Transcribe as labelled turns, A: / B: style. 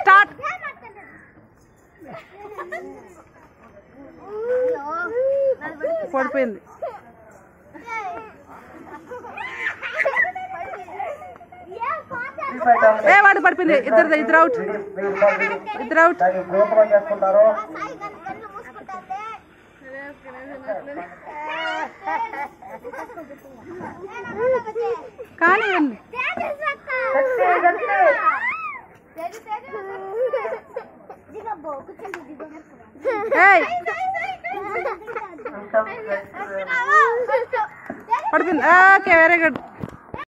A: start పడిపోయింది ఏ వాడు పడిపోయింది ఇద్దరు ఇద్దరు అవుట్ ఇద్దరు అవుట్
B: దానికి గోపురం చేసుకుంటారు
A: కానీ ఏయ్ పడిపోయింది ఓకే వెరీ గుడ్